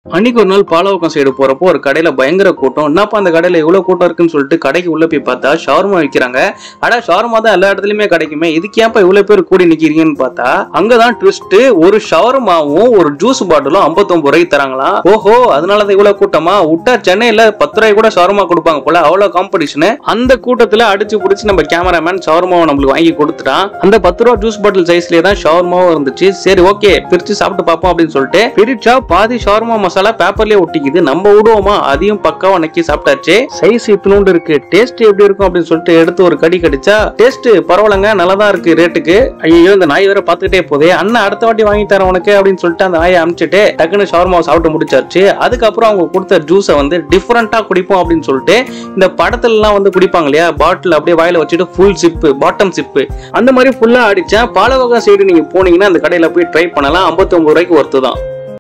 அன்னைக்கு ஒரு நாள் பாலவக்கம் சைடு போறப்போ ஒரு கடையில பயங்கர கூட்டம் என்னப்பா அந்த கடையில இவ்வளவு கூட்டம் இருக்குன்னு சொல்லிட்டு கடைக்கு உள்ள போய் பார்த்தா ஷவர்மா விற்கிறாங்க அடா ஷவர்மா தான் எல்லா இடத்துலயுமே கிடைக்குமே இதுக்கு ஏன்ப்பா இவ்வளவு பேர் கூடி நிக்கிறீங்கன்னு பார்த்தா அங்கதான் ட்விஸ்ட் ஒரு ஷவர்மாவும் ஒரு ஜூஸ் பாட்டிலும் 59 ரூபாய்க்கு தராங்களாம் ஓஹோ அதனாலதான் இவ்வளவு கூட்டமா விட்டா சென்னையில பத்து ரூபாய் கூட ஷவர்மா கொடுப்பாங்க போல அவ்வளவு காம்படிஷன் அந்த கூட்டத்துல அடிச்சு புடிச்சு நம்ம கேமராமேன் ஷவர்மாவை நம்மளுக்கு வாங்கி கொடுத்துட்டான் அந்த பத்து ரூபா ஜூஸ் பாட்டில் சைஸ்லயே தான் ஷவர்மாவும் இருந்துச்சு சரி ஓகே பிரிச்சு சாப்பிட்டு பார்ப்போம் அப்படின்னு சொல்லிட்டு பிரிச்சா பாதி ஷவர்மா மசாலா பேப்பர்லயே ஒட்டிக்குது நம்ம விடுவோமா அதையும் பக்காவா நக்கி சாப்பிட்டாச்சு சைஸ் இத்தினூண்டு இருக்கு டேஸ்ட் எப்படி இருக்கும் அப்படின்னு சொல்லிட்டு எடுத்து ஒரு கடி கடிச்சா டேஸ்ட் பரவாயில்லங்க நல்லா தான் இருக்கு ரேட்டுக்கு ஐயோ இந்த நாய் வேற பாத்துக்கிட்டே போதே அண்ணா அடுத்த வாட்டி வாங்கி தரேன் உனக்கு அப்படின்னு சொல்லிட்டு அந்த நாயை அனுப்பிச்சிட்டு டக்குன்னு ஷவர்மாவை சாப்பிட்டு முடிச்சாச்சு அதுக்கப்புறம் அவங்க கொடுத்த ஜூஸை வந்து டிஃப்ரெண்டா குடிப்போம் அப்படின்னு சொல்லிட்டு இந்த படத்துல எல்லாம் வந்து குடிப்பாங்க இல்லையா பாட்டில் அப்படியே வாயில வச்சுட்டு ஃபுல் சிப்பு பாட்டம் சிப்பு அந்த மாதிரி ஃபுல்லா அடிச்சேன் பாலவகா சைடு நீங்க போனீங்கன்னா அந்த கடையில போய் ட்ரை பண்ணலாம் 59 ரூபாய்க்கு ஒர்த்து தான்